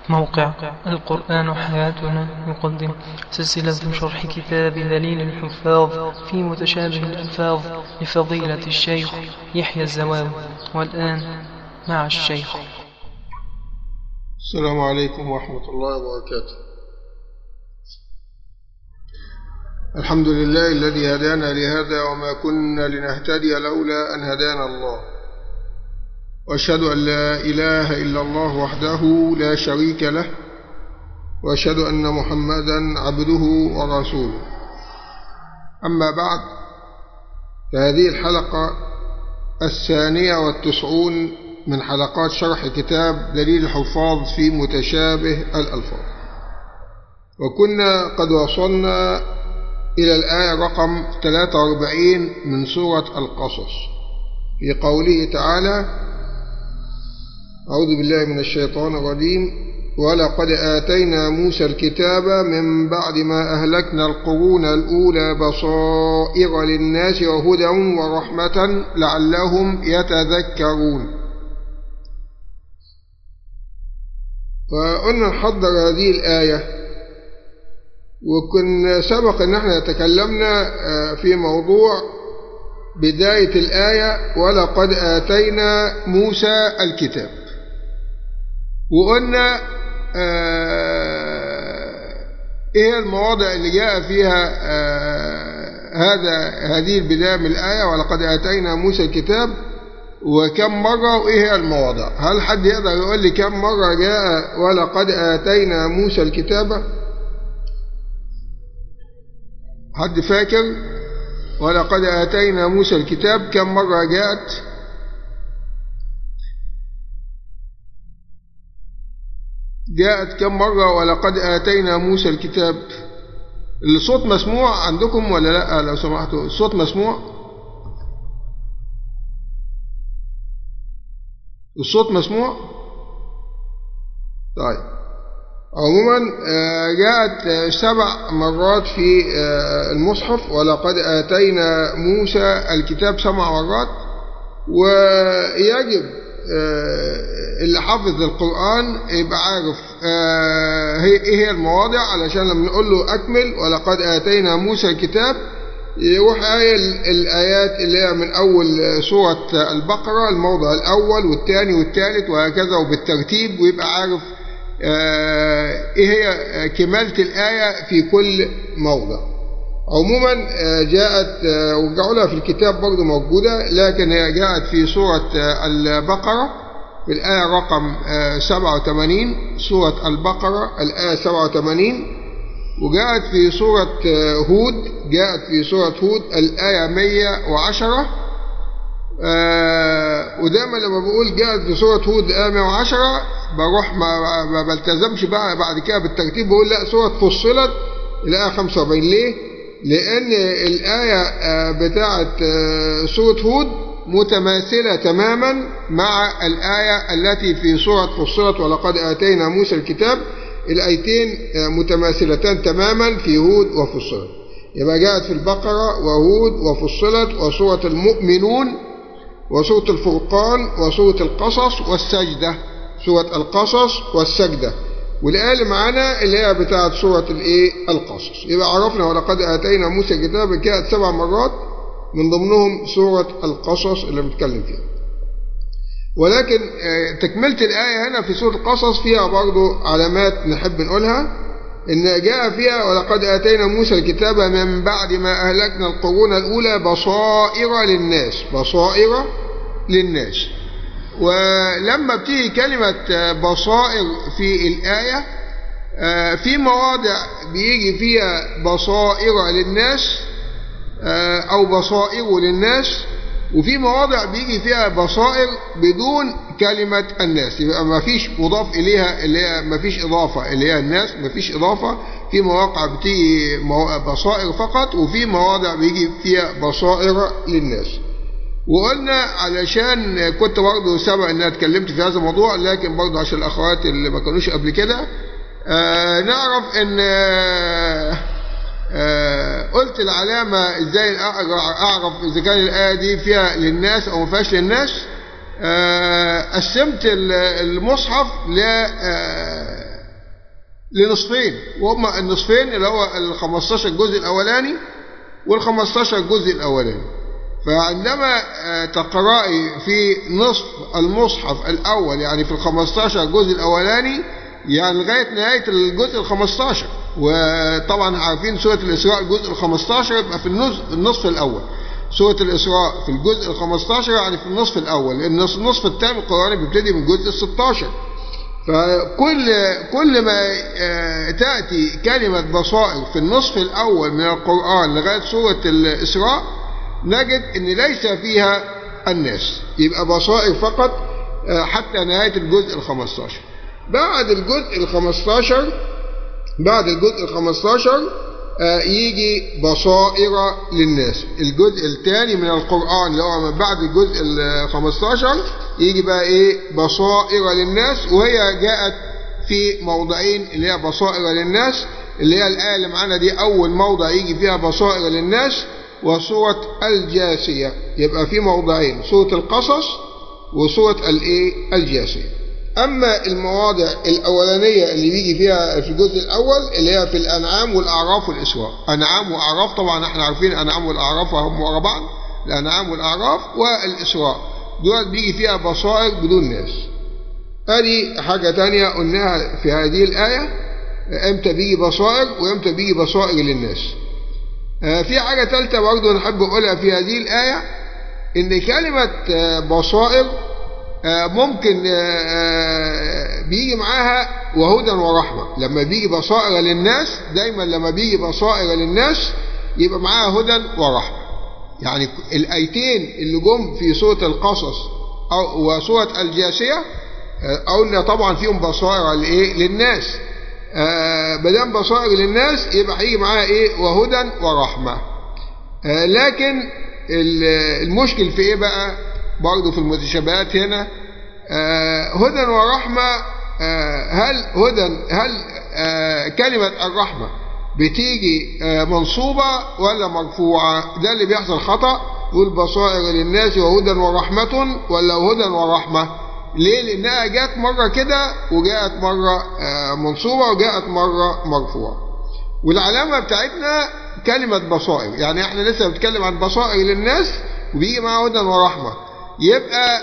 موقع القرآن حياتنا يقدم سلسلة شرح كتاب دليل الحفاظ في متشابه الألفاظ لفضيلة الشيخ يحيى الزواوي والآن مع الشيخ السلام عليكم ورحمة الله وبركاته الحمد لله الذي هدانا لهذا وما كنا لنهتدي لولا أن هدانا الله وأشهد أن لا إله إلا الله وحده لا شريك له وأشهد أن محمدا عبده ورسوله أما بعد فهذه الحلقة الثانية والتسعون من حلقات شرح كتاب دليل الحفاظ في متشابه الألفاظ وكنا قد وصلنا إلى الآية رقم 43 من سورة القصص في قوله تعالى أعوذ بالله من الشيطان الرجيم ولقد آتينا موسى الكتاب من بعد ما أهلكنا القرون الأولى بصائر للناس وهدى ورحمة لعلهم يتذكرون وقلنا نحضر هذه الآية وكنا سبق أن احنا تكلمنا في موضوع بداية الآية ولقد آتينا موسى الكتاب وقلنا ايه المواضع اللي جاء فيها هذا هذه البداية من الآية ولقد آتينا موسى الكتاب وكم مرة وإيه هي المواضع هل حد يقدر يقول لي كم مرة جاء ولقد آتينا موسى الكتاب حد فاكر ولقد آتينا موسى الكتاب كم مرة جاءت جاءت كم مرة ولقد آتينا موسى الكتاب الصوت مسموع عندكم ولا لا لو سمحتوا الصوت مسموع الصوت مسموع طيب عموما جاءت سبع مرات في المصحف ولقد آتينا موسى الكتاب سبع مرات ويجب اللي حافظ القرآن يبقى عارف ايه هي المواضع علشان لما نقول له أكمل ولقد آتينا موسى الكتاب يروح قايل الآيات اللي هي من أول سورة البقرة الموضع الأول والثاني والثالث وهكذا وبالترتيب ويبقى عارف ايه هي كمالة الآية في كل موضع عموما جاءت ورجعوا لها في الكتاب برضه موجودة لكن هي جاءت في سورة البقرة في الآية رقم 87 سورة البقرة الآية 87 وجاءت في سورة هود جاءت في سورة هود الآية 110 ودايما لما بقول جاءت في سورة هود الآية 110 بروح ما, ما بلتزمش بقى بعد كده بالترتيب بقول لا سورة فصلت الآية 45 ليه؟ لأن الآية بتاعة سورة هود متماثلة تماما مع الآية التي في سورة فصلت ولقد آتينا موسى الكتاب الآيتين متماثلتان تماما في هود وفصلت يبقى جاءت في البقرة وهود وفصلت وسورة المؤمنون وسورة الفرقان وسورة القصص والسجدة سورة القصص والسجدة والآية اللي معانا اللي هي بتاعت سورة الإيه القصص يبقى عرفنا ولقد آتينا موسى الكتاب جاءت سبع مرات من ضمنهم سورة القصص اللي بنتكلم فيها ولكن تكملة الآية هنا في سورة القصص فيها برضو علامات نحب نقولها إن جاء فيها ولقد آتينا موسى الكتاب من بعد ما أهلكنا القرون الأولى بصائر للناس بصائر للناس ولما بتيجي كلمة بصائر في الآية في مواضع بيجي فيها بصائر للناس أو بصائر للناس وفي مواضع بيجي فيها بصائر بدون كلمة الناس يبقى ما فيش مضاف إليها اللي هي ما فيش إضافة اللي هي الناس ما فيش إضافة في مواقع بتيجي بصائر فقط وفي مواضع بيجي فيها بصائر للناس وقلنا علشان كنت برضه سبق ان انا اتكلمت في هذا الموضوع لكن برضه عشان الاخوات اللي ما كانوش قبل كده آه نعرف ان آه آه قلت العلامة ازاي اعرف اذا كان الايه دي فيها للناس او ما فيهاش للناس آه قسمت المصحف ل لنصفين وهم النصفين اللي هو ال 15 جزء الأولاني وال 15 جزء الأولاني فعندما آه، تقرأي في نصف المصحف الأول يعني في ال 15 جزء الأولاني يعني لغاية نهاية الجزء ال 15 وطبعا عارفين سورة الإسراء الجزء ال 15 يبقى في النصف, النصف الأول سورة الإسراء في الجزء ال 15 يعني في النصف الأول لأن النصف الثاني القرآن بيبتدي من الجزء ال 16 فكل كل ما آه، تأتي كلمة بصائر في النصف الأول من القرآن لغاية سورة الإسراء نجد أن ليس فيها الناس يبقى بصائر فقط آه، حتى نهاية الجزء ال 15 بعد الجزء ال 15 بعد الجزء ال 15 آه، يجي بصائر للناس الجزء الثاني من القرآن اللي هو من بعد الجزء ال 15 يجي بقى ايه بصائر للناس وهي جاءت في موضعين اللي هي بصائر للناس اللي هي الآية اللي معانا دي أول موضع يجي فيها بصائر للناس وسورة الجاسية يبقى في موضعين سورة القصص وسورة الايه الجاسية أما المواضع الأولانية اللي بيجي فيها في الجزء الأول اللي هي في الأنعام والأعراف والإسراء أنعام وأعراف طبعا احنا عارفين أنعام والأعراف هم ورا بعض الأنعام والأعراف والإسراء دول بيجي فيها بصائر بدون ناس هذه حاجة تانية قلناها في هذه الآية امتى بيجي بصائر وامتى بيجي بصائر للناس آه، في حاجة ثالثة برضه نحب أقولها في هذه الآية إن كلمة آه، بصائر آه، ممكن بيجي معاها وهدى ورحمة لما بيجي بصائر للناس دايما لما بيجي بصائر للناس يبقى معاها هدى ورحمة يعني الآيتين اللي جم في سورة القصص أو وسورة الجاسية قلنا طبعا فيهم بصائر لإيه للناس بدل بصائر للناس يبقى هيجي معاها ايه وهدى ورحمة آه لكن المشكل في ايه بقى برضه في المتشابهات هنا آه هدى ورحمة آه هل هدى هل كلمة الرحمة بتيجي منصوبة ولا مرفوعة ده اللي بيحصل خطأ يقول بصائر للناس وهدى ورحمة ولا هدى ورحمة ليه لانها جاءت مرة كده وجاءت مرة منصوبة وجاءت مرة مرفوعة والعلامة بتاعتنا كلمة بصائر يعني احنا لسه بنتكلم عن بصائر للناس وبيجي معاها هدى ورحمة يبقى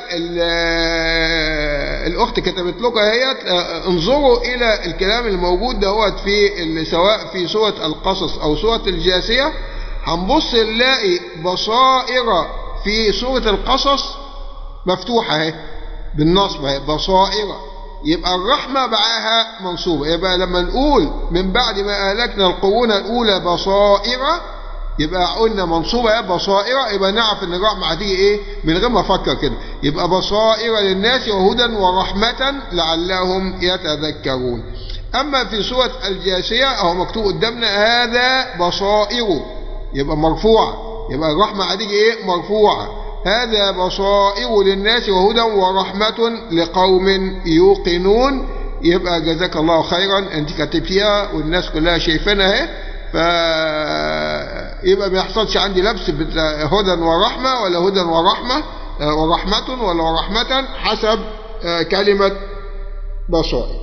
الاخت كتبت لكم اهيت انظروا الى الكلام الموجود دهوت في سواء في سورة القصص او سورة الجاسية هنبص نلاقي بصائر في سورة القصص مفتوحة اهي بالنصب بصائر يبقى الرحمة معاها منصوبة يبقى لما نقول من بعد ما أهلكنا القرون الأولى بصائر يبقى قلنا منصوبة بصائر يبقى نعرف ان الرحمة هتيجي ايه من غير ما افكر كده يبقى بصائر للناس وهدى ورحمة لعلهم يتذكرون اما في سورة الجاسية اهو مكتوب قدامنا هذا بصائر يبقى مرفوعة يبقى الرحمة هتيجي ايه مرفوعة هذا بصائر للناس وهدى ورحمة لقوم يوقنون يبقى جزاك الله خيرا انت كتبتيها والناس كلها شايفينها اهي ف يبقى ما يحصلش عندي لبس هدى ورحمة ولا هدى ورحمة ورحمة ولا ورحمة حسب كلمة بصائر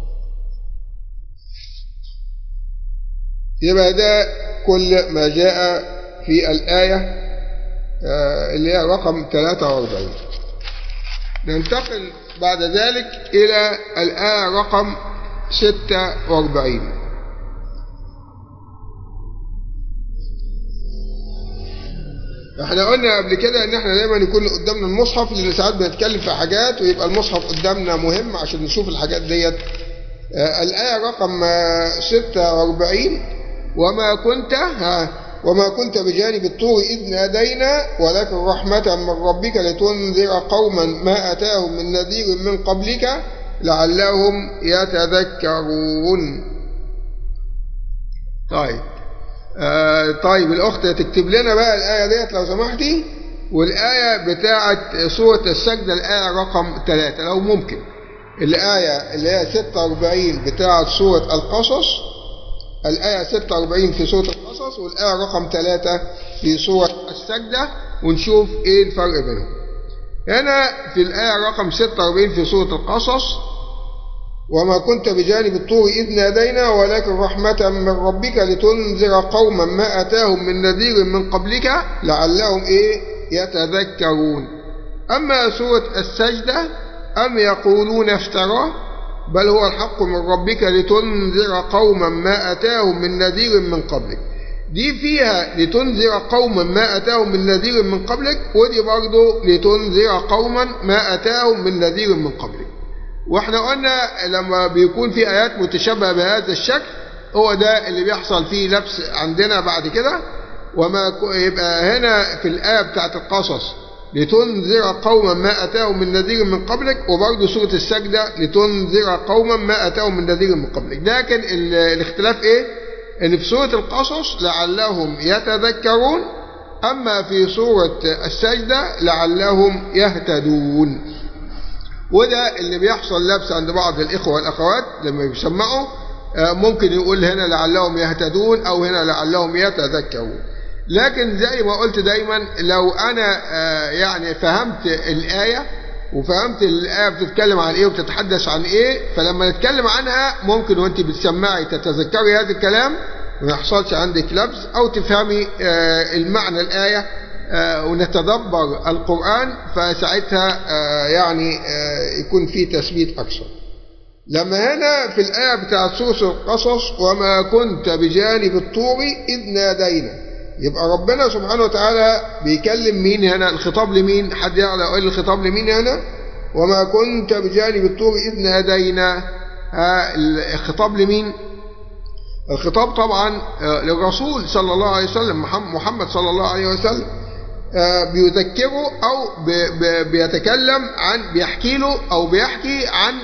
يبقى ده كل ما جاء في الآية اللي هي رقم 43 ننتقل بعد ذلك إلى الآية رقم 46 احنا قلنا قبل كده ان احنا دايما يكون قدامنا المصحف لان ساعات بنتكلم في حاجات ويبقى المصحف قدامنا مهم عشان نشوف الحاجات ديت آه الآية رقم 46 وما كنت ها وما كنت بجانب الطور إذ نادينا ولكن رحمة من ربك لتنذر قوما ما أتاهم من نذير من قبلك لعلهم يتذكرون طيب آه طيب الأخت تكتب لنا بقى الآية ديت لو سمحتي والآية بتاعة سورة السجدة الآية رقم 3 لو ممكن الآية اللي هي 46 بتاعة سورة القصص الآية 46 في سورة القصص والآية رقم 3 في سورة السجدة ونشوف إيه الفرق بينهم هنا في الآية رقم 46 في سورة القصص وما كنت بجانب الطور إذ نادينا ولكن رحمة من ربك لتنذر قوما ما أتاهم من نذير من قبلك لعلهم إيه يتذكرون أما سورة السجدة أم يقولون افتراه بل هو الحق من ربك لتنذر قوما ما أتاهم من نذير من قبلك دي فيها لتنذر قوما ما أتاهم من نذير من قبلك ودي برضه لتنذر قوما ما أتاهم من نذير من قبلك واحنا قلنا لما بيكون في آيات متشابهة بهذا الشكل هو ده اللي بيحصل فيه لبس عندنا بعد كده وما يبقى هنا في الآية بتاعت القصص لتنذر قوما ما أتاهم من نذير من قبلك وبرضه سورة السجدة لتنذر قوما ما أتاهم من نذير من قبلك لكن الاختلاف إيه؟ إن في سورة القصص لعلهم يتذكرون أما في سورة السجدة لعلهم يهتدون وده اللي بيحصل لبس عند بعض الإخوة والأخوات لما بيسمعوا ممكن يقول هنا لعلهم يهتدون أو هنا لعلهم يتذكرون لكن زي ما قلت دايما لو أنا يعني فهمت الآية وفهمت الآية بتتكلم عن إيه وبتتحدث عن إيه فلما نتكلم عنها ممكن وأنت بتسمعي تتذكري هذا الكلام وما يحصلش عندك لبس أو تفهمي المعنى الآية ونتدبر القرآن فساعتها يعني يكون في تثبيت أكثر لما هنا في الآية بتاعت سورة القصص وما كنت بجانب الطور إذ نادينا يبقى ربنا سبحانه وتعالى بيكلم مين هنا الخطاب لمين حد يعلم يقول الخطاب لمين هنا وما كنت بجانب الطور إذ نادينا الخطاب لمين الخطاب طبعا للرسول صلى الله عليه وسلم محمد صلى الله عليه وسلم بيذكره أو بيتكلم عن بيحكي له أو بيحكي عن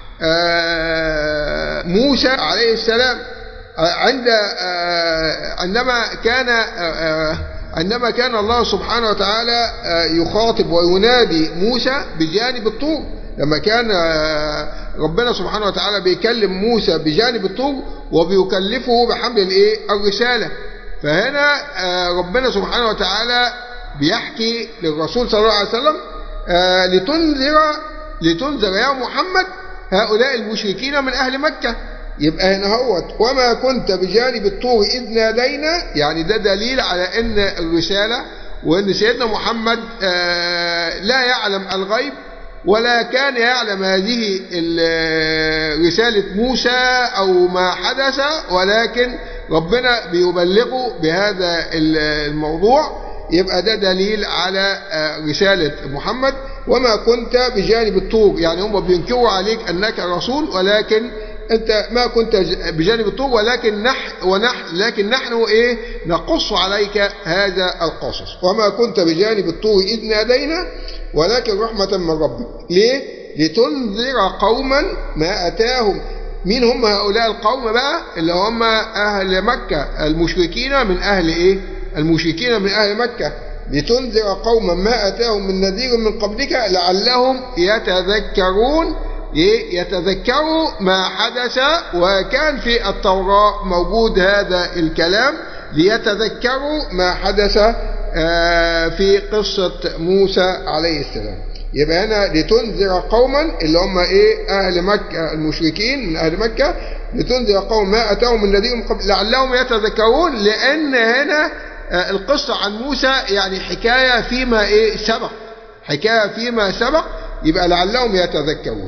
موسى عليه السلام عند عندما كان عندما كان الله سبحانه وتعالى يخاطب وينادي موسى بجانب الطور لما كان ربنا سبحانه وتعالى بيكلم موسى بجانب الطور وبيكلفه بحمل الايه الرساله فهنا ربنا سبحانه وتعالى بيحكي للرسول صلى الله عليه وسلم لتنذر لتنذر يا محمد هؤلاء المشركين من أهل مكة يبقى هنا هوت وما كنت بجانب الطور إذ نادينا يعني ده دليل على أن الرسالة وأن سيدنا محمد لا يعلم الغيب ولا كان يعلم هذه رسالة موسى أو ما حدث ولكن ربنا بيبلغه بهذا الموضوع يبقى ده دليل على رسالة محمد وما كنت بجانب الطور يعني هم بينكروا عليك أنك رسول ولكن أنت ما كنت بجانب الطور ولكن نحن ونحن لكن نحن إيه نقص عليك هذا القصص وما كنت بجانب الطور إذ نادينا ولكن رحمة من ربك ليه؟ لتنذر قوما ما أتاهم مين هم هؤلاء القوم بقى اللي هم أهل مكة المشركين من أهل إيه المشركين من أهل مكة لتنذر قوما ما أتاهم من نذير من قبلك لعلهم يتذكرون يتذكروا ما حدث وكان في التوراة موجود هذا الكلام ليتذكروا ما حدث في قصة موسى عليه السلام يبقى هنا لتنذر قوما اللي هم ايه اهل مكة المشركين من اهل مكة لتنذر قوم ما اتاهم من نذير من قبل لعلهم يتذكرون لان هنا القصة عن موسى يعني حكاية فيما ايه سبق حكاية فيما سبق يبقى لعلهم يتذكرون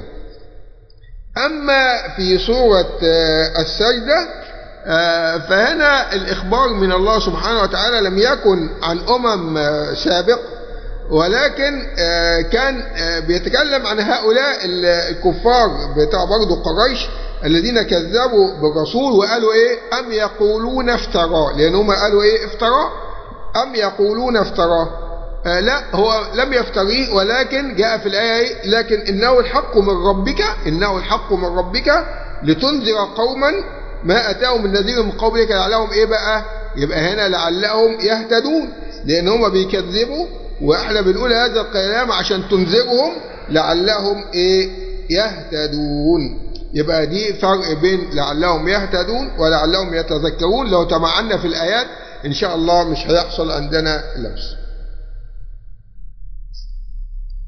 اما في سورة السجدة فهنا الاخبار من الله سبحانه وتعالى لم يكن عن امم سابق ولكن كان بيتكلم عن هؤلاء الكفار بتاع برضه قريش الذين كذبوا بالرسول وقالوا ايه ام يقولون افتراه لان هم قالوا ايه افتراه ام يقولون افتراه آه لا هو لم يفتريه ولكن جاء في الايه ايه لكن انه الحق من ربك انه الحق من ربك لتنذر قوما ما اتاهم من نذير من قبلك لعلهم ايه بقى يبقى هنا لعلهم يهتدون لان هم بيكذبوا واحنا بنقول هذا الكلام عشان تنذرهم لعلهم ايه يهتدون يبقى دي فرق بين لعلهم يهتدون ولعلهم يتذكرون لو تمعنا في الآيات إن شاء الله مش هيحصل عندنا لبس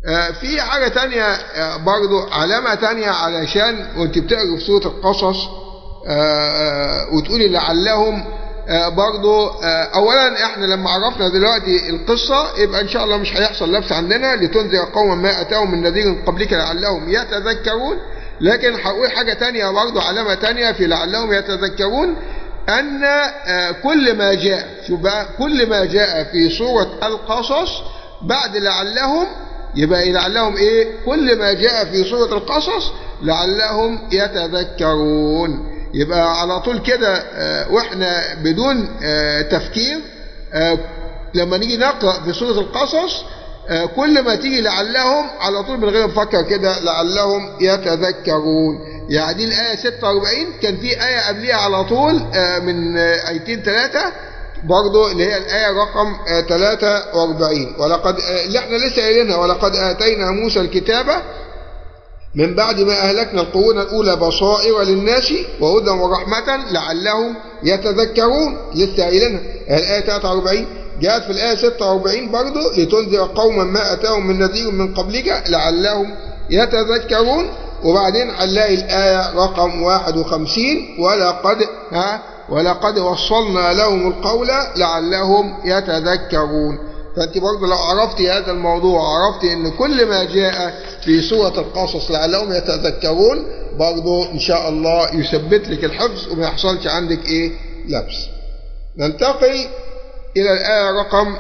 آه، في حاجة تانية آه، برضو علامة تانية علشان وانت بتقري في سورة القصص آه، آه، وتقولي لعلهم آه، برضو آه، اولا احنا لما عرفنا دلوقتي القصة يبقى ان شاء الله مش هيحصل لبس عندنا لتنذر قوما ما اتاهم من نذير من قبلك لعلهم يتذكرون لكن هقول حاجة تانية برضو علامة تانية في لعلهم يتذكرون ان آه، كل ما جاء شوف بقى كل ما جاء في سورة القصص بعد لعلهم يبقى لعلهم ايه كل ما جاء في سورة القصص لعلهم يتذكرون يبقى على طول كده آه، واحنا بدون آه، تفكير آه، لما نيجي نقرأ في سورة القصص آه، كل ما تيجي لعلهم على طول من غير ما نفكر كده لعلهم يتذكرون يعني دي الآية 46 كان في آية قبليها على طول آه، من آه، آيتين ثلاثة برضو اللي هي الآية رقم آه، 43 ولقد آه، اللي احنا لسه قايلينها ولقد آتينا موسى الكتابة من بعد ما أهلكنا القرون الأولى بصائر للناس وهدى ورحمة لعلهم يتذكرون لسه قايلينها الآية 43 جاءت في الآية 46 برضو لتنذر قوما ما أتاهم من نذير من قبلك لعلهم يتذكرون وبعدين هنلاقي الآية رقم 51 ولقد ها ولقد وصلنا لهم القول لعلهم يتذكرون فأنت برضو لو عرفت هذا الموضوع عرفت أن كل ما جاء في سورة القصص لعلهم يتذكرون برضو إن شاء الله يثبت لك الحفظ وما يحصلش عندك إيه لبس ننتقل إلى الآية رقم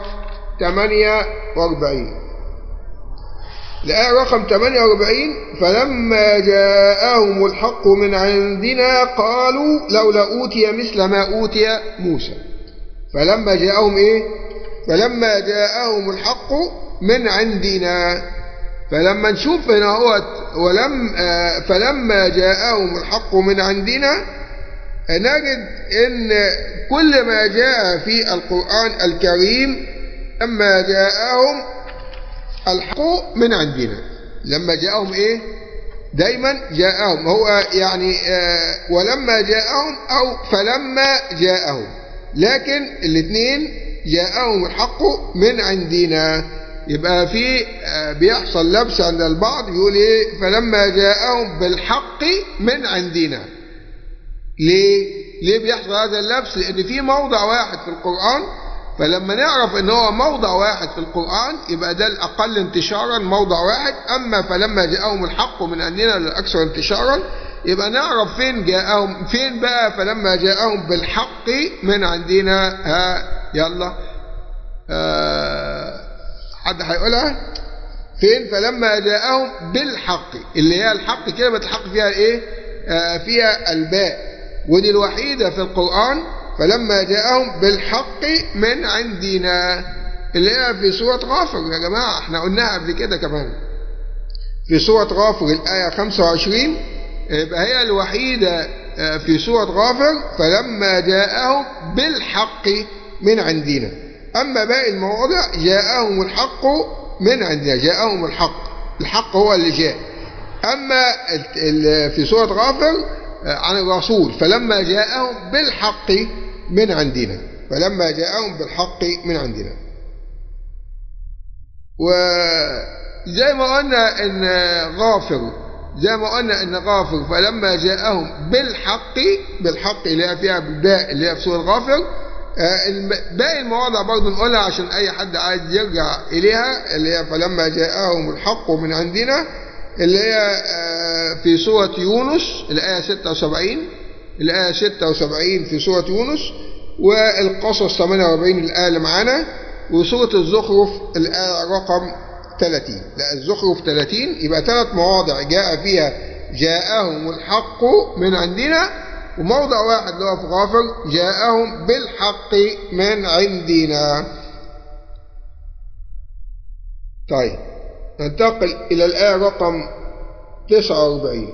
48 الآية رقم 48 فلما جاءهم الحق من عندنا قالوا لولا أوتي مثل ما أوتي موسى فلما جاءهم إيه فلما جاءهم الحق من عندنا فلما نشوف هنا هو ولم آه، فلما جاءهم الحق من عندنا نجد ان كل ما جاء في القرآن الكريم لما جاءهم الحق من عندنا لما جاءهم ايه دايما جاءهم هو يعني آه ولما جاءهم او فلما جاءهم لكن الاثنين جاءهم الحق من عندنا يبقى في آه بيحصل لبس عند البعض بيقول ايه فلما جاءهم بالحق من عندنا ليه ليه بيحصل هذا اللبس لان في موضع واحد في القرآن فلما نعرف ان هو موضع واحد في القرآن يبقى ده الاقل انتشارا موضع واحد اما فلما جاءهم الحق من عندنا للاكثر انتشارا يبقى نعرف فين جاءهم فين بقى فلما جاءهم بالحق من عندنا ها يلا آه حد هيقولها فين فلما جاءهم بالحق اللي هي الحق كلمة الحق فيها ايه آه فيها الباء ودي الوحيدة في القرآن فلما جاءهم بالحق من عندنا اللي هي في سورة غافر يا جماعة احنا قلناها قبل كده كمان في سورة غافر الآية 25 يبقى هي الوحيدة في سورة غافر فلما جاءهم بالحق من عندنا أما باقي المواضع جاءهم الحق من عندنا جاءهم الحق الحق هو اللي جاء أما في سورة غافر عن الرسول فلما جاءهم بالحق من عندنا فلما جاءهم بالحق من عندنا وزي ما قلنا ان غافر زي ما قلنا ان غافر فلما جاءهم بالحق بالحق اللي هي فيها بالباء اللي هي في سوره غافر باقي المواضع برضه نقولها عشان اي حد عايز يرجع اليها اللي هي فلما جاءهم الحق من عندنا اللي هي في سورة يونس الآية 76 الآية 76 في سورة يونس والقصص 48 الآية اللي معانا وسورة الزخرف الآية رقم 30 لا الزخرف 30 يبقى ثلاث مواضع جاء فيها جاءهم الحق من عندنا وموضع واحد اللي هو في غافر جاءهم بالحق من عندنا طيب ننتقل إلى الآية رقم 49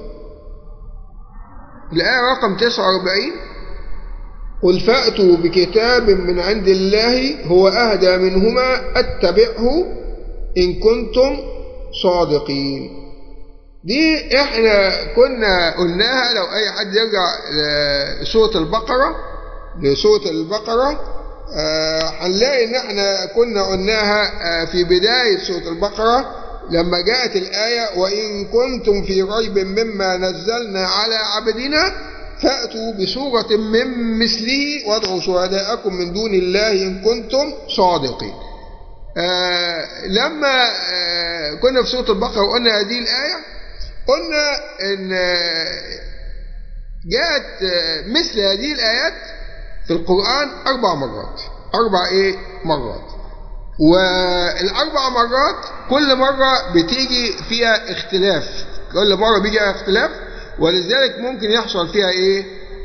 الآية رقم 49 قل فأتوا بكتاب من عند الله هو أهدى منهما أتبعه إن كنتم صادقين دي احنا كنا قلناها لو اي حد يرجع لسورة البقرة لسورة البقرة هنلاقي ان احنا كنا قلناها في بداية سورة البقرة لما جاءت الآية وإن كنتم في ريب مما نزلنا على عبدنا فأتوا بسورة من مثله وادعوا شهداءكم من دون الله إن كنتم صادقين آه لما آه كنا في سورة البقرة وقلنا هذه الآية قلنا إن آه جاءت آه مثل هذه الآيات في القرآن أربع مرات أربع إيه مرات والأربع مرات كل مرة بتيجي فيها اختلاف كل مرة بيجي فيها اختلاف ولذلك ممكن يحصل فيها ايه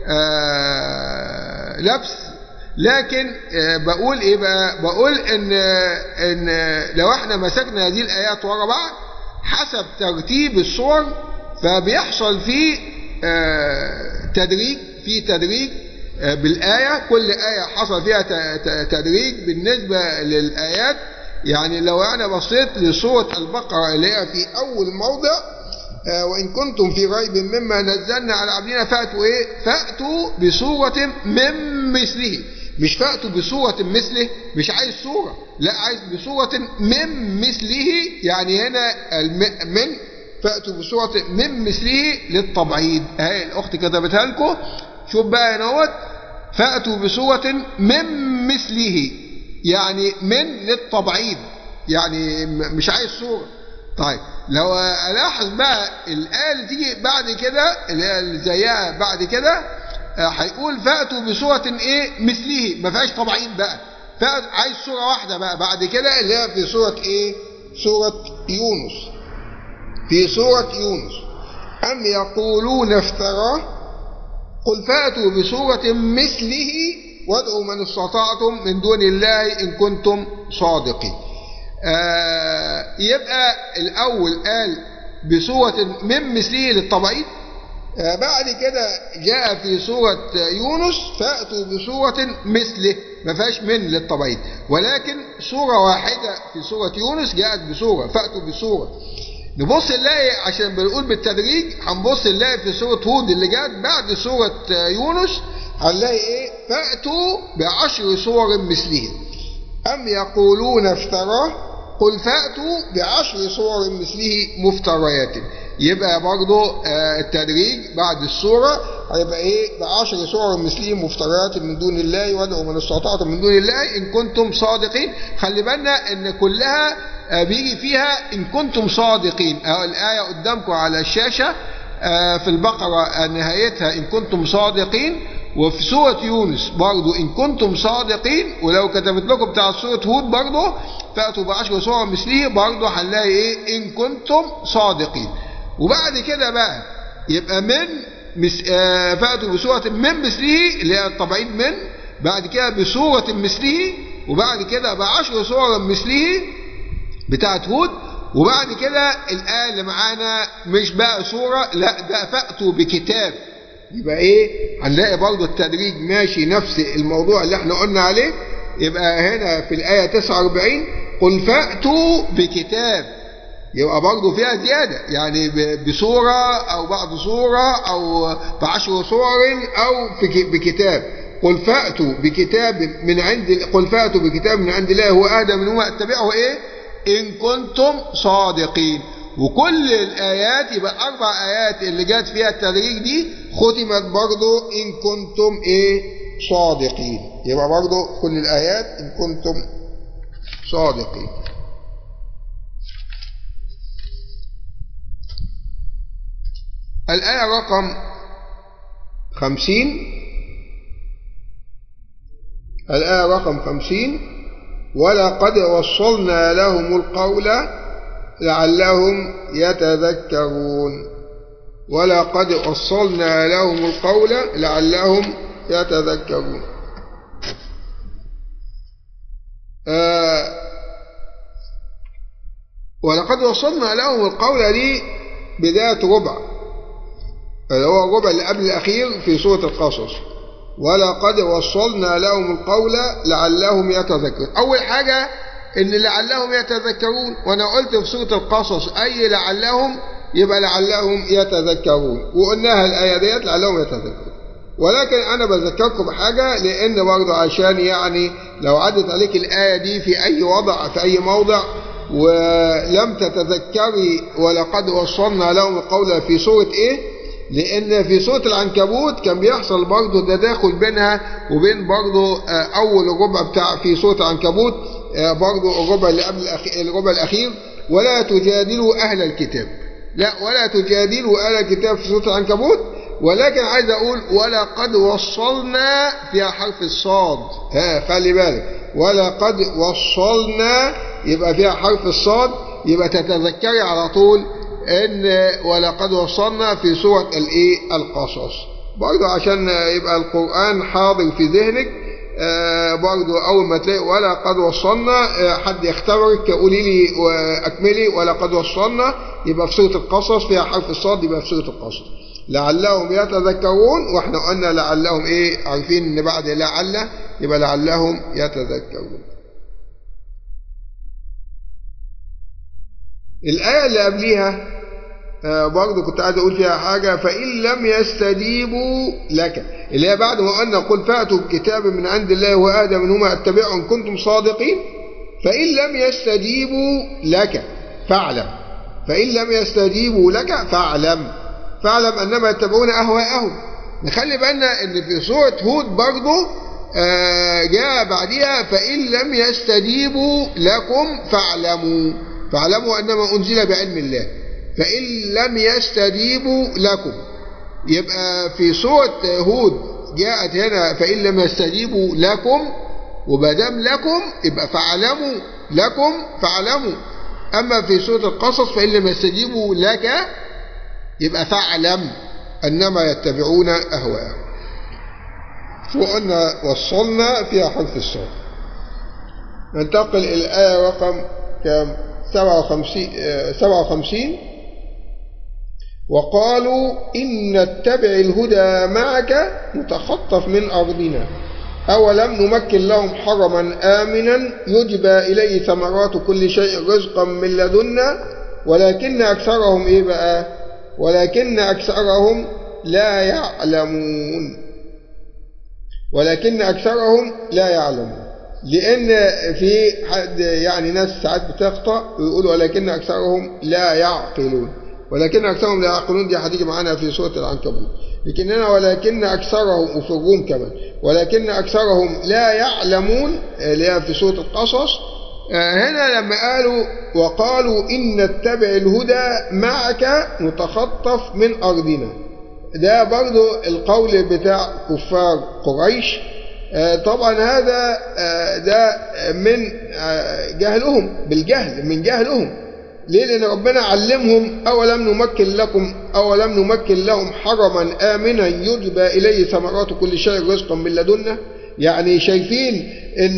آه لبس لكن آه بقول ايه بقى بقول ان ان لو احنا مسكنا هذه الايات ورا بعض حسب ترتيب الصور فبيحصل فيه آه تدريج في تدريج بالآية كل آية حصل فيها تدريج بالنسبة للآيات يعني لو أنا بصيت لسورة البقرة اللي هي في أول موضع وإن كنتم في ريب مما نزلنا على عبدنا فأتوا إيه؟ فأتوا بسورة من مثله مش فأتوا بسورة مثله مش عايز سورة لا عايز بسورة من مثله يعني هنا من فأتوا بسورة من مثله للتبعيد أهي الأخت كتبتها لكم شوف بقى نوت فأتوا بسورة من مثله يعني من للتبعيد يعني مش عايز سورة طيب لو ألاحظ بقى الآية اللي تيجي بعد كده اللي هي زيها بعد كده هيقول فأتوا بسورة إيه مثله ما فيهاش تبعيد بقى عايز سورة واحدة بقى بعد كده اللي هي في سورة إيه سورة يونس في سورة يونس أم يقولون افتراه قل فاتوا بسورة مثله وادعوا من استطعتم من دون الله إن كنتم صادقين آه يبقى الأول قال بسورة من مثله للطبعين آه بعد كده جاء في سورة يونس فأتوا بسورة مثله ما فيهاش من للطبعين ولكن سورة واحدة في سورة يونس جاءت بسورة فأتوا بسورة نبص نلاقي عشان بنقول بالتدريج هنبص نلاقي في سورة هود اللي جت بعد سورة يونس هنلاقي ايه فأتوا بعشر صور مثله أم يقولون افتراه قل فأتوا بعشر صور مثله مفتريات يبقى برضو التدريج بعد السورة هيبقى ايه بعشر صور مثله مفتريات من دون الله وادعوا من استطعتم من دون الله ان كنتم صادقين خلي بالنا ان كلها بيجي فيها ان كنتم صادقين اهو الايه قدامكم على الشاشه في البقره نهايتها ان كنتم صادقين وفي سورة يونس برضو إن كنتم صادقين ولو كتبت لكم بتاع سورة هود برضو فأتوا بعشر سورة مثله برضو هنلاقي إيه إن كنتم صادقين وبعد كده بقى يبقى من مس... آه فأتوا بسورة من مثله اللي هي الطبعين من بعد كده بسورة مثله وبعد كده بعشر سور مثله بتاعت هود وبعد كده الآية اللي معانا مش بقى سورة لا ده فأتوا بكتاب يبقى ايه هنلاقي برضه التدريج ماشي نفس الموضوع اللي احنا قلنا عليه يبقى هنا في الآية 49 قل فأتوا بكتاب يبقى برضه فيها زيادة يعني بسورة أو بعض سورة أو بعشر صور أو بكتاب قل فأتوا بكتاب من عند قل فأتوا بكتاب من عند الله هو أهدى من هو اتبعه إيه إن كنتم صادقين وكل الآيات يبقى أربع آيات اللي جات فيها التدريج دي ختمت برضو إن كنتم إيه صادقين يبقى برضو كل الآيات إن كنتم صادقين الآية رقم خمسين الآية رقم خمسين ولقد وصلنا لهم القول لعلهم يتذكرون ولقد وصلنا لهم القول لعلهم يتذكرون آه ولقد وصلنا لهم القول دي بداية ربع اللي هو الربع اللي قبل الأخير في سورة القصص ولقد وصلنا لهم القول لعلهم يتذكرون أول حاجة إن لعلهم يتذكرون وأنا قلت في سورة القصص أي لعلهم يبقى لعلهم يتذكرون وقلناها الآية ديت لعلهم يتذكرون ولكن أنا بذكركم بحاجة لأن برضه عشان يعني لو عدت عليك الآية دي في أي وضع في أي موضع ولم تتذكري ولقد وصلنا لهم القول في سورة ايه لان في سورة العنكبوت كان بيحصل برضه تداخل بينها وبين برضه اول الربع بتاع في سورة العنكبوت برضه الربع اللي قبل الربع الاخير ولا تجادلوا اهل الكتاب لا ولا تجادلوا اهل الكتاب في سورة العنكبوت ولكن عايز اقول ولقد وصلنا فيها حرف الصاد ها خلي بالك ولقد وصلنا يبقى فيها حرف الصاد يبقى تتذكري على طول ان ولقد وصلنا في سورة الايه القصص برضه عشان يبقى القرآن حاضر في ذهنك آه برضه اول ما تلاقي ولقد وصلنا آه حد يختبرك قولي لي واكملي ولقد وصلنا يبقى في سورة القصص فيها حرف الصاد يبقى في سورة القصص لعلهم يتذكرون واحنا قلنا لعلهم ايه عارفين ان بعد لعل يبقى لعلهم يتذكرون الآية اللي قبليها آه برضه كنت عايز أقول فيها حاجة فإن لم يستجيبوا لك اللي هي بعد ما قلنا قل فأتوا بكتاب من عند الله وآدم منهما أتبعه إن كنتم صادقين فإن لم يستجيبوا لك فاعلم فإن لم يستجيبوا لك فاعلم فاعلم أنما يتبعون أهواءهم نخلي بالنا إن في سورة هود برضه آه جاء بعدها فإن لم يستجيبوا لكم فاعلموا فاعلموا أنما أنزل بعلم الله فإن لم يستجيبوا لكم يبقى في سورة هود جاءت هنا فإن لم يستجيبوا لكم وبدام لكم يبقى فاعلموا لكم فاعلموا أما في سورة القصص فإن لم يستجيبوا لك يبقى فاعلم أنما يتبعون أهواءهم وقلنا وصلنا فيها حرف الصاد ننتقل إلى الآية رقم كام 57 57 وقالوا إن نتبع الهدى معك نتخطف من أرضنا أولم نمكن لهم حرما آمنا يجبى إليه ثمرات كل شيء رزقا من لدنا ولكن أكثرهم إيه بقى ولكن أكثرهم لا يعلمون ولكن أكثرهم لا يعلمون لأن في حد يعني ناس ساعات بتخطأ ويقولوا ولكن أكثرهم لا يعقلون ولكن أكثرهم لا يعقلون دي هتيجي معانا في سورة العنكبوت لكن هنا ولكن أكثرهم وفي الروم كمان ولكن أكثرهم لا يعلمون اللي هي في سورة القصص هنا لما قالوا وقالوا إن نتبع الهدى معك نتخطف من أرضنا ده برضو القول بتاع كفار قريش طبعا هذا ده من جهلهم بالجهل من جهلهم ليه لأن ربنا علمهم أولم نمكن لكم أولم نمكن لهم حرما آمنا يجبى إليه ثمرات كل شيء رزقا من لدنا يعني شايفين إن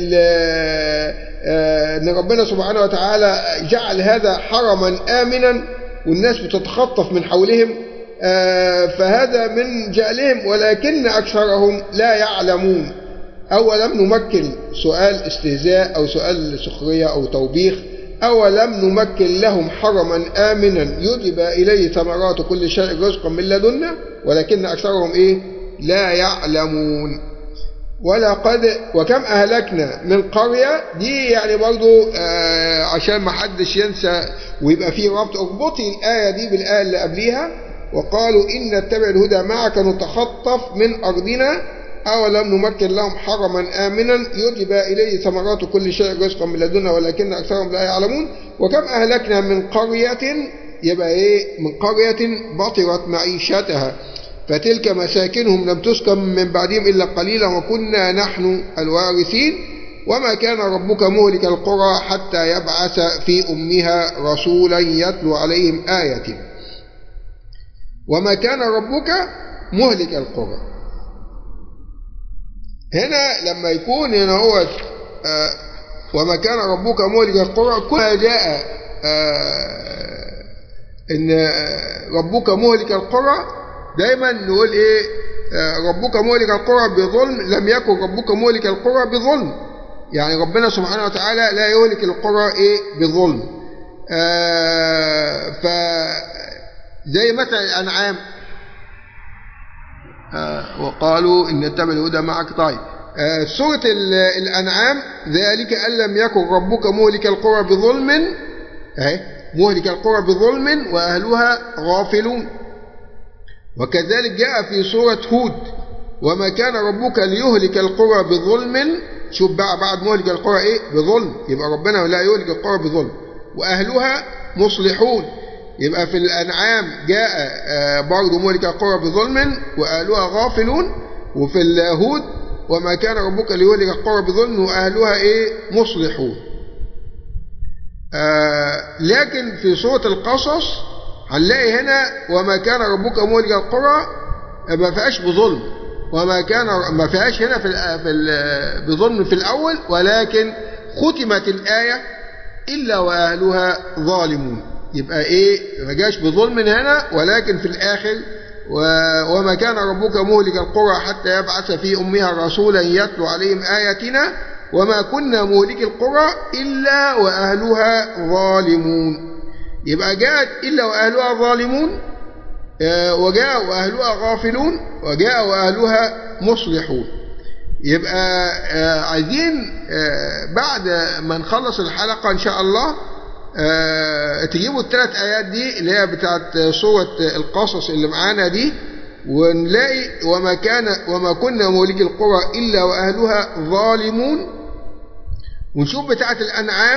ان ربنا سبحانه وتعالى جعل هذا حرما امنا والناس بتتخطف من حولهم فهذا من جهلهم ولكن اكثرهم لا يعلمون اولم نمكن سؤال استهزاء او سؤال سخريه او توبيخ اولم نمكن لهم حرما امنا يجبى اليه ثمرات كل شيء رزقا من لدنا ولكن اكثرهم ايه لا يعلمون ولقد وكم أهلكنا من قرية دي يعني برضو آه عشان ما حدش ينسى ويبقى فيه ربط اربطي الآية دي بالآية اللي قبليها وقالوا إن نتبع الهدى معك نتخطف من أرضنا أولم نمكن لهم حرما آمنا يجبى إليه ثمرات كل شيء رزقا من لدنا ولكن أكثرهم لا يعلمون وكم أهلكنا من قرية يبقى إيه من قرية بطرت معيشتها فتلك مساكنهم لم تسكن من بعدهم إلا قليلا وكنا نحن الوارثين وما كان ربك مهلك القرى حتى يبعث في أمها رسولا يتلو عليهم آية وما كان ربك مهلك القرى هنا لما يكون هنا هو آه وما كان ربك مهلك القرى كل جاء آه ان ربك مهلك القرى دايما نقول ايه ربك مهلك القرى بظلم لم يكن ربك مهلك القرى بظلم يعني ربنا سبحانه وتعالى لا يهلك القرى ايه بظلم آه ف زي مثل الانعام آه وقالوا ان نتبع الهدى معك طيب آه، سورة ال- الأنعام ذلك أن لم يكن ربك مهلك القرى بظلم أهي مهلك القرى بظلم وأهلها غافلون وكذلك جاء في سورة هود وما كان ربك ليهلك القرى بظلم شوف بقى بعد مهلك القرى ايه بظلم يبقى ربنا لا يهلك القرى بظلم واهلها مصلحون يبقى في الانعام جاء آه، برضه مهلك القرى بظلم واهلها غافلون وفي الهود وما كان ربك ليهلك القرى بظلم واهلها ايه مصلحون آه، لكن في سورة القصص هنلاقي هنا وما كان ربك مهلك القرى ما فيهاش بظلم وما كان ما فيهاش هنا في ال في ال بظلم في الأول ولكن ختمت الآية إلا وأهلها ظالمون يبقى إيه ما جاش بظلم هنا ولكن في الآخر و- وما كان ربك مهلك القرى حتى يبعث في أمها رسولا يتلو عليهم آياتنا وما كنا مهلك القرى إلا وأهلها ظالمون يبقى جاءت إلا وأهلها ظالمون آه، وجاء وأهلها غافلون وجاء وأهلها مصلحون يبقى آه، عايزين آه، بعد ما نخلص الحلقة إن شاء الله آه، تجيبوا الثلاث آيات دي اللي هي بتاعت سورة القصص اللي معانا دي ونلاقي وما كان وما كنا مولك القرى إلا وأهلها ظالمون ونشوف بتاعت الأنعام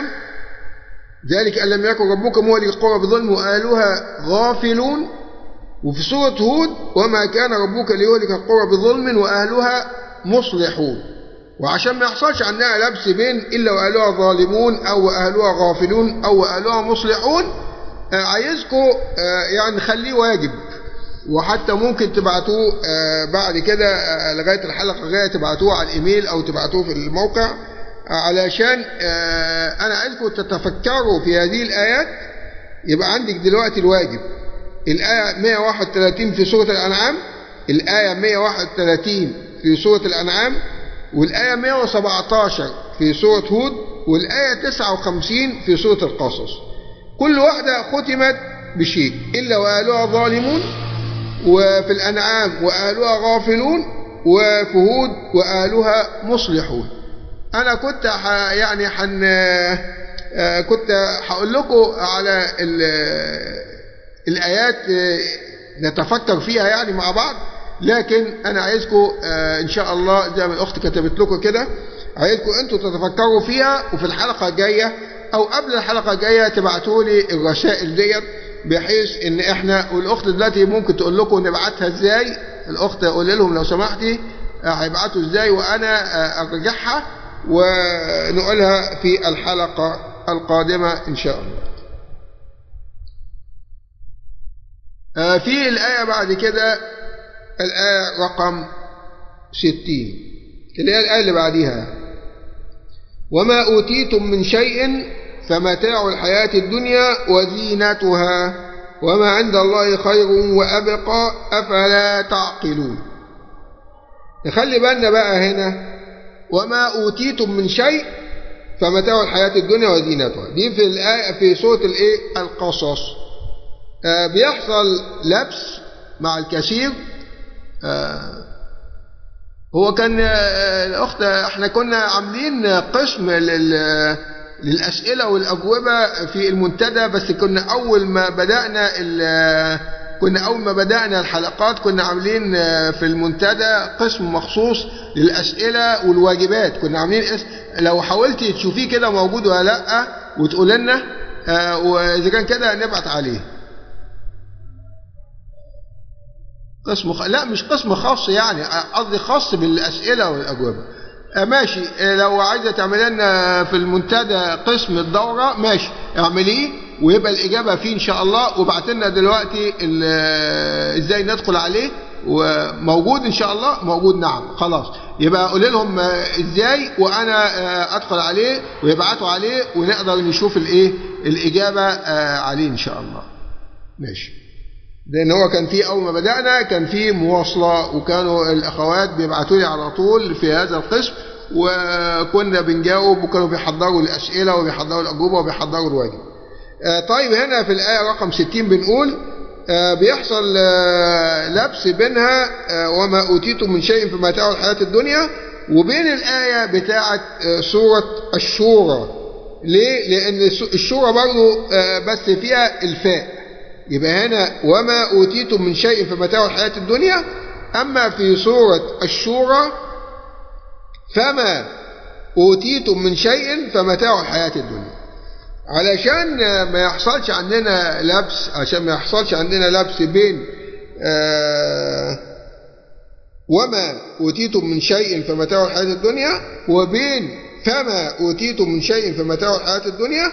ذلك أن لم يكن ربك مهلك القرى بظلم وأهلها غافلون وفي سورة هود وما كان ربك ليهلك القرى بظلم وأهلها مصلحون وعشان ما يحصلش عندنا لبس بين إلا وأهلها ظالمون أو أهلها غافلون أو أهلها مصلحون آه، عايزكم آه، يعني خليه واجب وحتى ممكن تبعتوه آه، بعد كده آه، لغاية الحلقة الجاية تبعتوه على الإيميل أو تبعتوه في الموقع آه، علشان آه، أنا عايزكم تتفكروا في هذه الآيات يبقى عندك دلوقتي الواجب الآية 131 في سورة الأنعام الآية 131 في سورة الأنعام والآية 117 في سورة هود والآية 59 في سورة القصص كل واحدة ختمت بشيء إلا وأهلها ظالمون وفي الأنعام وأهلها غافلون وفي هود وأهلها مصلحون أنا كنت ح... يعني حن... آه، كنت هقول لكم على ال... الآيات آه، نتفكر فيها يعني مع بعض لكن أنا عايزكم آه، إن شاء الله زي ما الأخت كتبت لكم كده عايزكم أنتوا تتفكروا فيها وفي الحلقة الجاية أو قبل الحلقة الجاية تبعتوا لي الرسائل ديت بحيث إن إحنا والأخت دلوقتي ممكن تقول لكم نبعتها إزاي الأخت قول لهم لو سمحتي آه، هيبعتوا إزاي وأنا آه، أرجعها ونقولها في الحلقة القادمة إن شاء الله آه، في الآية بعد كده الآية رقم ستين اللي هي الآية اللي بعديها وما أوتيتم من شيء فمتاع الحياة الدنيا وزينتها وما عند الله خير وأبقى أفلا تعقلون نخلي بالنا بقى هنا وما أوتيتم من شيء فمتاع الحياة الدنيا وزينتها دي في الآية في سورة الإيه القصص آه، بيحصل لبس مع الكثير آه، هو كان آه، الأخت احنا كنا عاملين قسم لل للأسئلة والأجوبة في المنتدى بس كنا أول ما بدأنا ال- كنا أول ما بدأنا الحلقات كنا عاملين في المنتدى قسم مخصوص للأسئلة والواجبات كنا عاملين اسم لو حاولتي تشوفيه كده موجود ولا لأ وتقول لنا آه، وإذا كان كده نبعت عليه قسم خ... لا مش قسم خاص يعني قصدي خاص بالأسئلة والأجوبة آه، ماشي آه، لو عايزة تعمل لنا في المنتدى قسم الدورة ماشي اعمليه ويبقى الإجابة فيه إن شاء الله وابعت لنا دلوقتي ال- آه، إزاي ندخل عليه وموجود إن شاء الله موجود نعم خلاص يبقى قول لهم آه، إزاي وأنا آه، أدخل عليه ويبعتوا عليه ونقدر نشوف الإيه الإجابة آه، عليه إن شاء الله ماشي لان هو كان في اول ما بدانا كان في مواصله وكانوا الاخوات بيبعتوا لي على طول في هذا القسم وكنا بنجاوب وكانوا بيحضروا الاسئله وبيحضروا الاجوبه وبيحضروا الواجب. آه، طيب هنا في الايه رقم 60 بنقول آه، بيحصل آه، لبس بينها آه، وما اوتيتم من شيء في متاع الحياه الدنيا وبين الآية بتاعة سورة الشورى ليه؟ لأن الشورى برضه بس فيها الفاء يبقى هنا وما أوتيتم من شيء فمتاع الحياة الدنيا أما في سورة الشورى فما أوتيتم من شيء فمتاع الحياة الدنيا علشان ما يحصلش عندنا لبس عشان ما يحصلش عندنا لبس بين آه وما أوتيتم من شيء فمتاع الحياة الدنيا وبين فما أوتيتم من شيء فمتاع الحياة الدنيا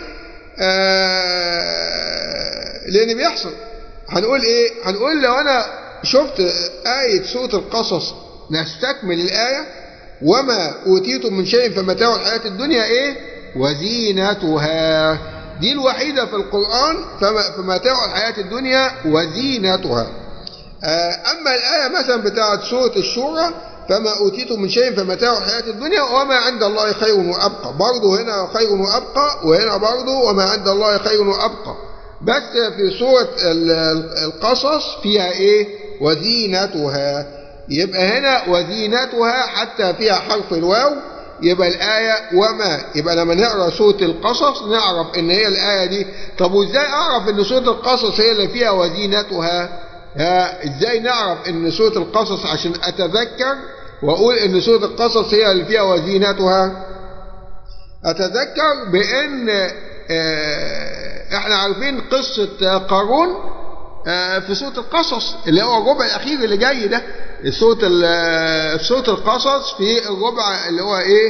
آه لأن بيحصل هنقول إيه هنقول لو أنا شفت آية سورة القصص نستكمل الآية وما أوتيتم من شيء فمتاع الحياة الدنيا إيه وزينتها دي الوحيدة في القرآن فمتاع الحياة الدنيا وزينتها أما الآية مثلا بتاعت سورة الشورى فما أوتيتم من شيء فمتاع الحياة الدنيا وما عند الله خير وأبقى برضه هنا خير وأبقى وهنا برضه وما عند الله خير وأبقى بس في سورة القصص فيها إيه وزينتها يبقى هنا وزينتها حتى فيها حرف الواو يبقى الآية وما يبقى لما نقرأ سورة القصص نعرف إن هي الآية دي طب وإزاي أعرف إن سورة القصص هي اللي فيها وزينتها ها إزاي نعرف إن سورة القصص عشان أتذكر وأقول إن سورة القصص هي اللي فيها وزينتها أتذكر بأن إحنا عارفين قصة قارون في سورة القصص اللي هو الربع الأخير اللي جاي ده سورة سورة القصص في الربع اللي هو إيه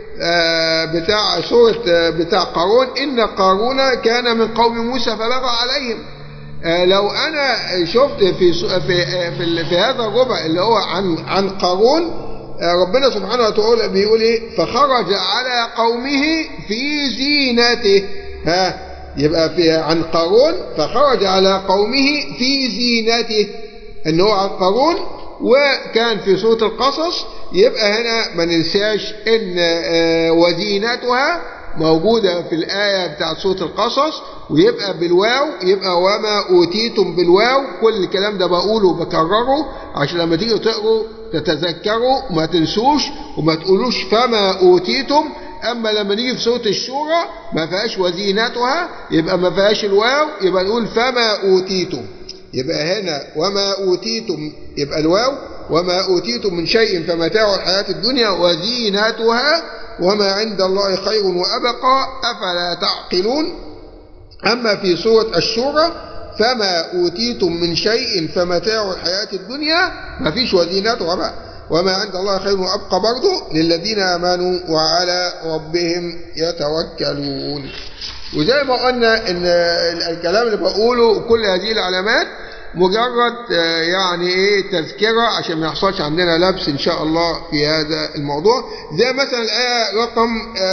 بتاع سورة بتاع قارون إن قارون كان من قوم موسى فبغى عليهم لو أنا شفت في في في, في هذا الربع اللي هو عن عن قارون ربنا سبحانه وتعالى بيقول إيه فخرج على قومه في زينته ها يبقى في عن قارون فخرج على قومه في زينته ان هو عن قارون وكان في سورة القصص يبقى هنا ما ننساش ان وزينتها موجودة في الآية بتاعت سورة القصص ويبقى بالواو يبقى وما أوتيتم بالواو كل الكلام ده بقوله وبكرره عشان لما تيجوا تقروا تتذكروا وما تنسوش وما تقولوش فما أوتيتم أما لما نيجي في سورة الشورى ما فيهاش وزينتها يبقى ما فيهاش الواو يبقى نقول فما أوتيتم يبقى هنا وما أوتيتم يبقى الواو وما أوتيتم من شيء فمتاع الحياة الدنيا وزينتها وما عند الله خير وأبقى أفلا تعقلون أما في سورة الشورى فما أوتيتم من شيء فمتاع الحياة الدنيا ما فيش وزينتها بقى وما عند الله خير وأبقى برضه للذين آمنوا وعلى ربهم يتوكلون وزي ما قلنا ان الكلام اللي بقوله وكل هذه العلامات مجرد يعني ايه تذكرة عشان ما يحصلش عندنا لبس ان شاء الله في هذا الموضوع زي مثلا الآية رقم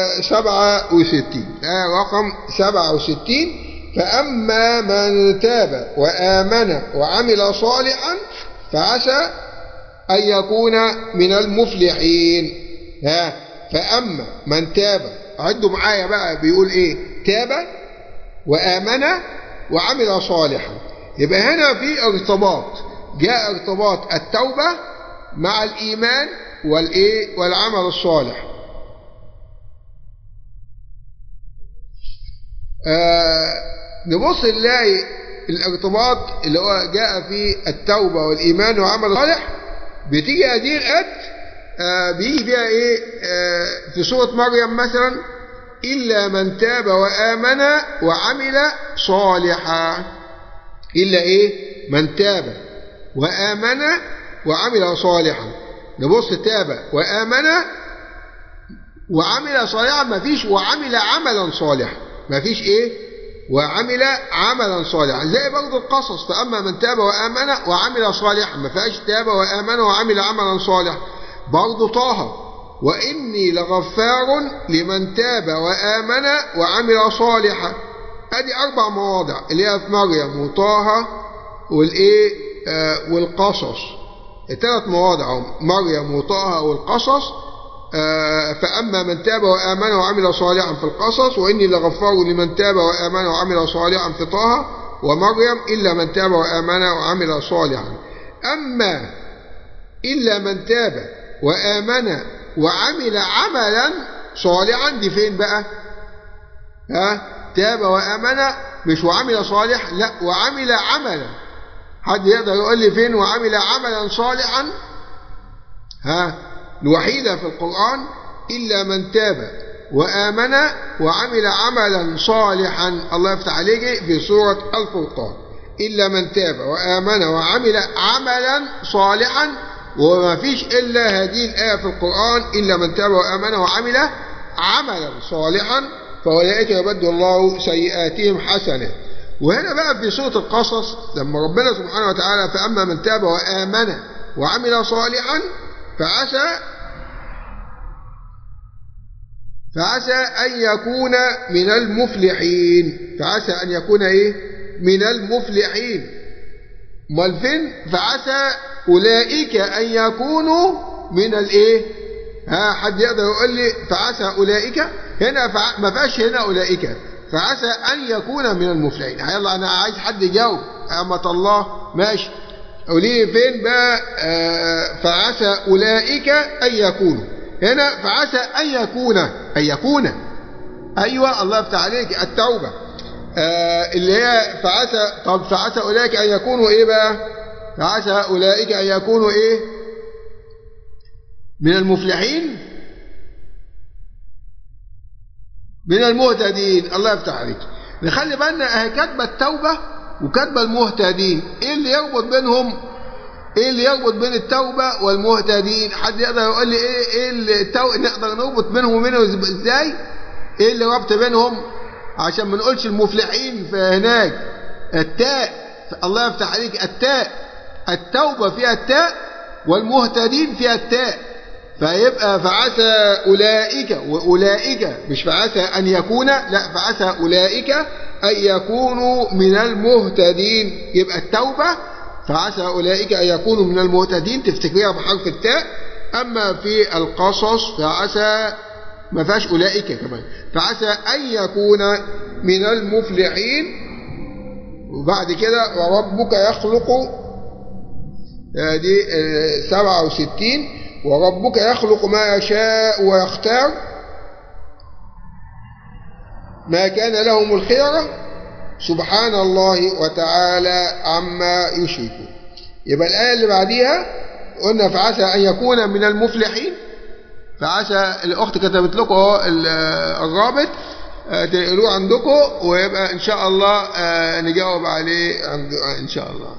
67 الآية رقم 67 فأما من تاب وآمن وعمل صالحا فعسى أن يكون من المفلحين ها فأما من تاب عدوا معايا بقى بيقول إيه تاب وآمن وعمل صالحا يبقى هنا في ارتباط جاء ارتباط التوبة مع الإيمان والإيه والعمل الصالح آه نبص نلاقي الارتباط اللي هو جاء في التوبة والإيمان وعمل الصالح بتيجي هذه الآيات آه بيجي فيها إيه آه في سورة مريم مثلا إلا من تاب وآمن وعمل صالحا إلا إيه من تاب وآمن وعمل صالحا نبص تاب وآمن وعمل صالحا ما فيش وعمل عملا صالحا ما فيش إيه وعمل عملا صالحا زي برضه القصص فأما من تاب وآمن وعمل صالحا ما فيهاش تاب وآمن وعمل عملا صالحا برضه طه وإني لغفار لمن تاب وآمن وعمل صالحا ادي اربع مواضع اللي هي في مريم وطه والايه آه والقصص الثلاث مواضع مريم وطه والقصص آه فاما من تاب وامن وعمل صالحا في القصص واني لغفار لمن تاب وامن وعمل صالحا في طه ومريم الا من تاب وامن وعمل صالحا اما الا من تاب وامن وعمل عملا صالحا دي فين بقى ها تاب وآمن مش وعمل صالح لا وعمل عملا حد يقدر يقول لي فين وعمل عملا صالحا ها الوحيدة في القرآن إلا من تاب وآمن وعمل عملا صالحا الله يفتح عليك في سورة الفرقان إلا من تاب وآمن وعمل عملا صالحا وما فيش إلا هذه الآية في القرآن إلا من تاب وآمن وعمل عملا صالحا فأولئك يبدل الله سيئاتهم حسنة وهنا بقى في سورة القصص لما ربنا سبحانه وتعالى فأما من تاب وآمن وعمل صالحا فعسى فعسى أن يكون من المفلحين فعسى أن يكون إيه من المفلحين امال فين فعسى أولئك أن يكونوا من الإيه ها حد يقدر يقول لي فعسى أولئك هنا فع... ما فيهاش هنا أولئك فعسى أن يكون من المفلحين يلا أنا عايز حد يجاوب أمة الله ماشي قولي فين بقى آه فعسى أولئك أن يكونوا هنا فعسى أن يكون أن يكون أيوة الله يفتح عليك التوبة آه اللي هي فعسى طب فعسى أولئك أن يكونوا إيه بقى فعسى أولئك أن يكونوا إيه من المفلحين من المهتدين الله يفتح عليك نخلي بالنا اهي كاتبه التوبه وكاتبه المهتدين ايه اللي يربط بينهم ايه اللي يربط بين التوبه والمهتدين حد يقدر يقول لي ايه ايه التو... نقدر نربط بينهم وبينهم ازاي ايه اللي ربط بينهم عشان ما نقولش المفلحين فهناك التاء الله يفتح عليك التاء التوبه فيها التاء والمهتدين فيها التاء فيبقى فعسى أولئك وأولئك مش فعسى أن يكون لا فعسى أولئك أن يكونوا من المهتدين يبقى التوبة فعسى أولئك أن يكونوا من المهتدين تفتكريها بحرف التاء أما في القصص فعسى ما فيهاش أولئك كمان فعسى أن يكون من المفلحين وبعد كده وربك يخلق دي سبعة وستين وربك يخلق ما يشاء ويختار ما كان لهم الخيرة سبحان الله وتعالى عما يشركون يبقى الآية اللي بعديها قلنا فعسى أن يكون من المفلحين فعسى الأخت كتبت لكم اهو الرابط تنقلوه عندكم ويبقى إن شاء الله نجاوب عليه إن شاء الله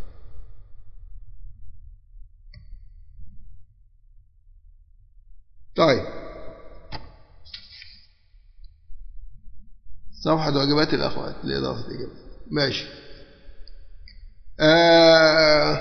طيب صفحة واجبات الأخوات لإضافة إجابة ماشي آه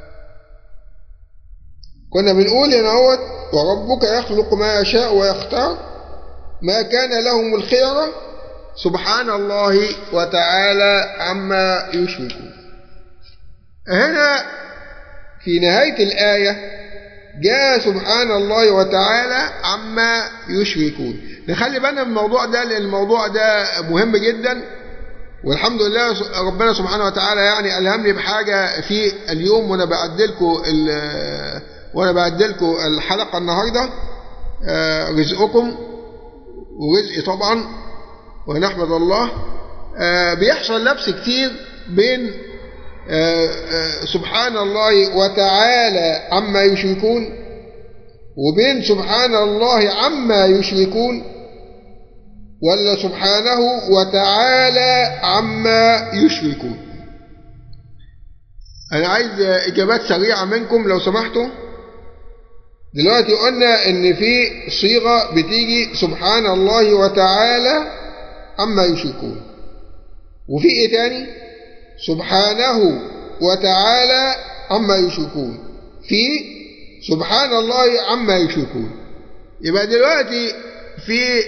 كنا بنقول هنا اهوت وربك يخلق ما يشاء ويختار ما كان لهم الخيرة سبحان الله وتعالى عما يشركون هنا في نهاية الآية جاء سبحان الله وتعالى عما يشركون نخلي بالنا من الموضوع ده لأن الموضوع ده مهم جدا والحمد لله ربنا سبحانه وتعالى يعني ألهمني بحاجة في اليوم وأنا بعدلكم وأنا بعدلكم الحلقة النهاردة رزقكم ورزقي طبعا ونحمد الله بيحصل لبس كتير بين سبحان الله وتعالى عما يشركون وبين سبحان الله عما يشركون ولا سبحانه وتعالى عما يشركون أنا عايز إجابات سريعة منكم لو سمحتوا دلوقتي قلنا إن في صيغة بتيجي سبحان الله وتعالى عما يشركون وفي إيه تاني؟ سبحانه وتعالى عما يشركون في سبحان الله عما يشركون يبقى دلوقتي في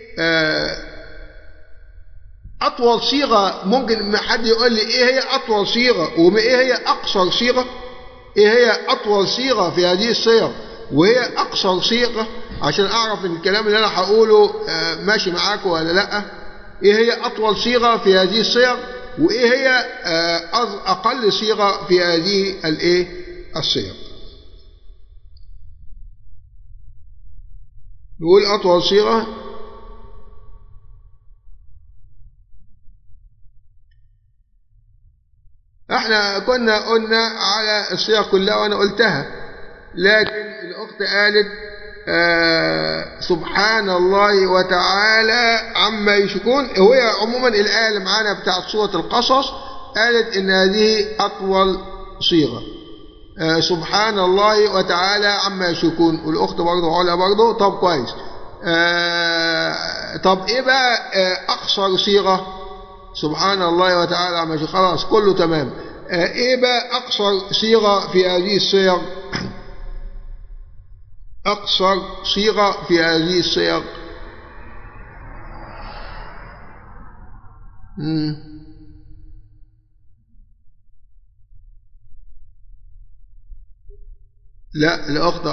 أطول صيغة ممكن حد يقول لي إيه هي أطول صيغة وإيه هي أقصر صيغة إيه هي أطول صيغة في هذه الصيغ وهي أقصر صيغة عشان أعرف إن الكلام اللي أنا هقوله ماشي معاكم ولا لأ إيه هي أطول صيغة في هذه الصيغ وايه هي اقل صيغه في هذه الايه الصيغ نقول أطول صيغة احنا كنا قلنا على الصيغ كلها وانا قلتها لكن الاخت قالت آه سبحان الله وتعالى عما يشركون وهي عموما الايه اللي معانا بتاعت سوره القصص قالت ان هذه اطول صيغه آه سبحان الله وتعالى عما يشركون والاخت برضه علا برضه طب كويس آه طب ايه بقى آه اقصر صيغه سبحان الله وتعالى عما يشركون خلاص كله تمام آه ايه بقى اقصر صيغه في هذه الصيغ اقصر صيغه في هذه الصيغ مم. لا الأخت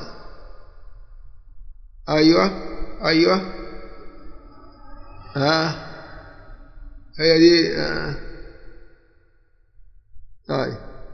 أيوة أيوة ها هي دي آه. طيب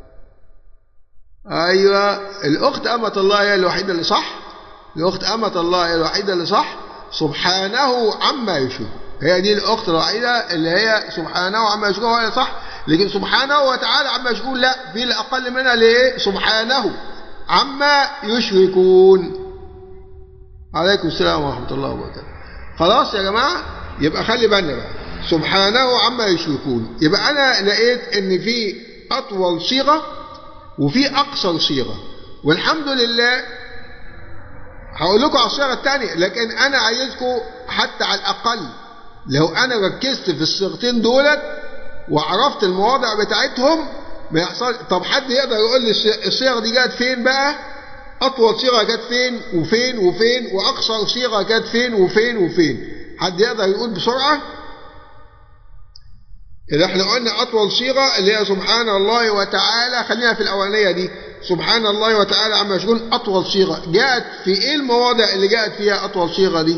أيوة الأخت أمة الله هي الوحيدة اللي صح الأخت أمة الله هي الوحيدة اللي صح سبحانه عما يشرك هي دي الأخت الوحيدة اللي هي سبحانه عما يشركون هو صح لكن سبحانه وتعالى عما يشركون لا في الأقل منها ليه سبحانه عما يشركون عليكم السلام ورحمة الله وبركاته خلاص يا جماعة يبقى خلي بالنا بقى سبحانه عما يشركون يبقى أنا لقيت إن في أطول صيغة وفي أقصر صيغة والحمد لله هقول لكم على الصيغة الثانية لكن أنا عايزكم حتى على الأقل لو أنا ركزت في الصيغتين دولت وعرفت المواضع بتاعتهم ما يحصل طب حد يقدر يقول لي الصيغ دي جت فين بقى اطول صيغه جت فين وفين وفين واقصر صيغه جت فين وفين وفين حد يقدر يقول بسرعه اللي احنا قلنا اطول صيغه اللي هي سبحان الله وتعالى خلينا في الاولانيه دي سبحان الله وتعالى عما يشكون اطول صيغه جاءت في ايه المواضع اللي جاءت فيها اطول صيغه دي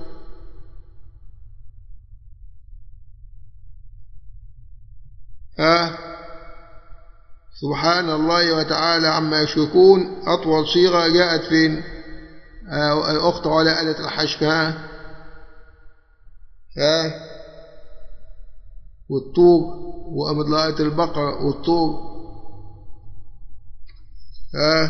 ها آه. سبحان الله وتعالى عما يشركون أطول صيغة جاءت فين آه الأخت علا قالت الحشف ها ها والطور وأمد آية البقرة والطور ها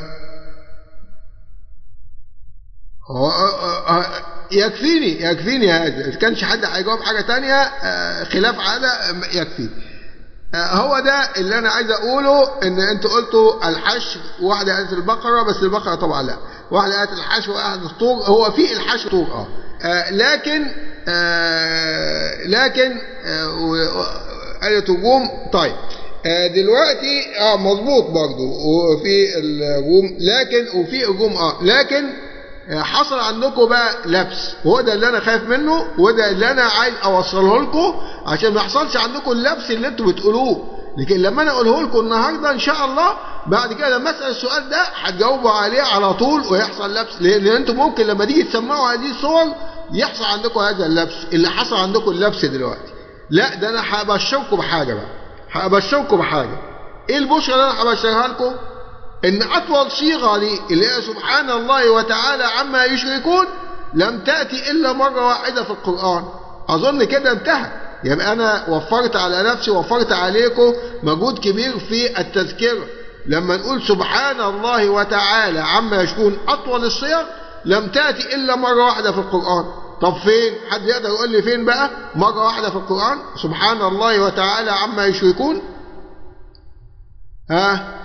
يكفيني يكفيني هذا إذا كانش حد هيجاوب حاجة تانية خلاف هذا يكفيني هو ده اللي انا عايز اقوله ان انتوا قلتوا الحشر واحده قالت البقره بس البقره طبعا لا واحده قالت الحشر واحده الطور هو في الحشر طور اه, آه لكن آه لكن آه قالت هجوم طيب آه دلوقتي اه مظبوط برضو وفي الهجوم لكن وفي هجوم اه لكن حصل عندكم بقى لبس وهو ده اللي انا خايف منه وده اللي انا عايز اوصله لكم عشان ما يحصلش عندكم اللبس اللي انتوا بتقولوه لكن لما انا اقوله لكم النهارده ان شاء الله بعد كده لما اسال السؤال ده هتجاوبوا عليه على طول ويحصل لبس لان انتوا ممكن لما تيجي تسمعوا هذه الصور يحصل عندكم هذا اللبس اللي حصل عندكم اللبس دلوقتي لا ده انا هبشركم بحاجه بقى هبشركم بحاجه ايه البشرى اللي انا هبشرها لكم ان اطول صيغه دي اللي هي سبحان الله وتعالى عما يشركون لم تاتي الا مره واحده في القران اظن كده انتهى يبقى انا وفرت على نفسي وفرت عليكم مجهود كبير في التذكره لما نقول سبحان الله وتعالى عما يشركون اطول الصيغ لم تاتي الا مره واحده في القران طب فين حد يقدر يقول لي فين بقى مره واحده في القران سبحان الله وتعالى عما يشركون ها